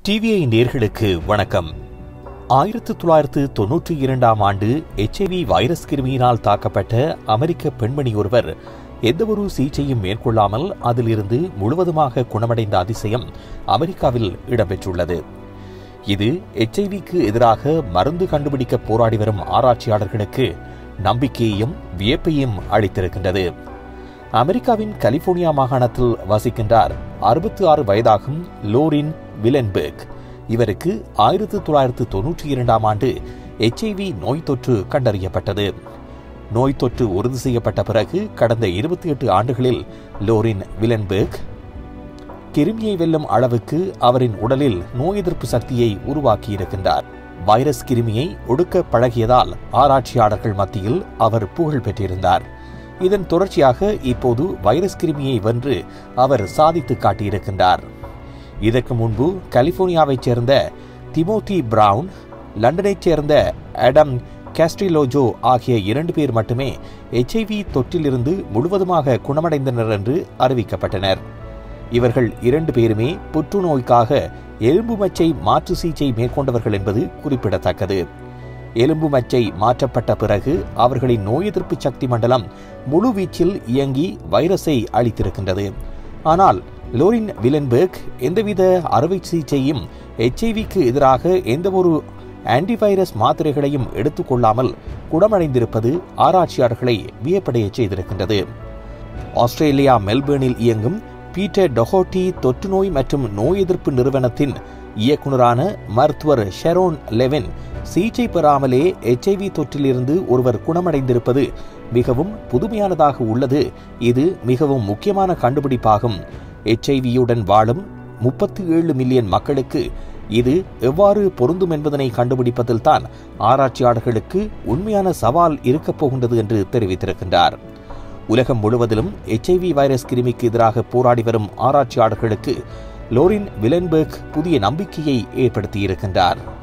TVI நேர்களுக்கு வணக்கம் ஆயிரத்து தொள்ளாயிரத்து தொன்னூற்றி இரண்டாம் ஆண்டு எச்ஐவி வைரஸ் கிருமியினால் தாக்கப்பட்ட அமெரிக்க பெண்மணி ஒருவர் எந்தவொரு சிகிச்சையும் மேற்கொள்ளாமல் அதிலிருந்து முழுவதுமாக குணமடைந்த அதிசயம் அமெரிக்காவில் இடம்பெற்றுள்ளது இது எச்ஐவிக்கு எதிராக மருந்து கண்டுபிடிக்க போராடி வரும் ஆராய்ச்சியாளர்களுக்கு நம்பிக்கையையும் வியப்பையும் அளித்திருக்கின்றது அமெரிக்காவின் கலிபோர்னியா மாகாணத்தில் வசிக்கின்றார் அறுபத்தி ஆறு வயதாகும் லோரின் விலன்பெர்க் இவருக்கு ஆயிரத்து தொள்ளாயிரத்து தொன்னூற்றி இரண்டாம் ஆண்டு எச்ஐவி நோய் தொற்று கண்டறியப்பட்டது நோய் தொற்று உறுதி செய்யப்பட்ட பிறகு கடந்த இருபத்தி எட்டு ஆண்டுகளில் லோரின் விலன்பெர்க் கிருமியை வெல்லும் அளவுக்கு அவரின் உடலில் நோய் எதிர்ப்பு சக்தியை உருவாக்கியிருக்கின்றார் வைரஸ் கிருமியை ஒடுக்க பழகியதால் ஆராய்ச்சியாளர்கள் மத்தியில் அவர் புகழ் பெற்றிருந்தார் இதன் தொடர்ச்சியாக இப்போது வைரஸ் கிருமியை வென்று அவர் சாதித்து காட்டியிருக்கின்றார் இதற்கு முன்பு கலிபோர்னியாவைச் சேர்ந்த திமோதி பிரவுன் லண்டனைச் சேர்ந்த அடம் கேஸ்ட்ரிலோஜோ ஆகிய இரண்டு பேர் மட்டுமே எச்ஐவி தொற்றிலிருந்து முழுவதுமாக குணமடைந்தனர் என்று அறிவிக்கப்பட்டனர் இவர்கள் இரண்டு பேருமே புற்றுநோய்க்காக எலும்பு மச்சை மாற்று சிகிச்சை மேற்கொண்டவர்கள் என்பது குறிப்பிடத்தக்கது எலும்பு மச்சை மாற்றப்பட்ட பிறகு அவர்களின் நோய் எதிர்ப்பு சக்தி மண்டலம் முழுவீச்சில் இயங்கி வைரஸை அளித்திருக்கின்றது ஆனால் லோரின் விலன்பெர்க் எந்தவித அறுவை சிகிச்சையும் எச்ஐவிக்கு எதிராக எந்தவொரு ஆன்டிவைரஸ் மாத்திரைகளையும் எடுத்துக்கொள்ளாமல் குணமடைந்திருப்பது ஆராய்ச்சியாளர்களை வியப்படைய செய்திருக்கின்றது ஆஸ்திரேலியா மெல்பேர்னில் இயங்கும் பீட்டர் டொஹோட்டி தொற்றுநோய் மற்றும் நோய் எதிர்ப்பு நிறுவனத்தின் இயக்குநரான மருத்துவர் ஷெரோன் லெவின் சிகிச்சை பெறாமலே எச்ஐவி தொற்றிலிருந்து ஒருவர் குணமடைந்திருப்பது மிகவும் புதுமையானதாக உள்ளது இது மிகவும் முக்கியமான கண்டுபிடிப்பாகும் எச்ஐவியுடன் வாழும் முப்பத்தி ஏழு மில்லியன் மக்களுக்கு இது எவ்வாறு பொருந்தும் என்பதனை கண்டுபிடிப்பதில் தான் ஆராய்ச்சியாளர்களுக்கு உண்மையான சவால் இருக்கப் போகின்றது என்று தெரிவித்திருக்கின்றார் உலகம் முழுவதிலும் எச்ஐவி வைரஸ் கிருமிக்கு எதிராக போராடி வரும் ஆராய்ச்சியாளர்களுக்கு லோரின் விலன்பெர்க் புதிய நம்பிக்கையை ஏற்படுத்தியிருக்கின்றார்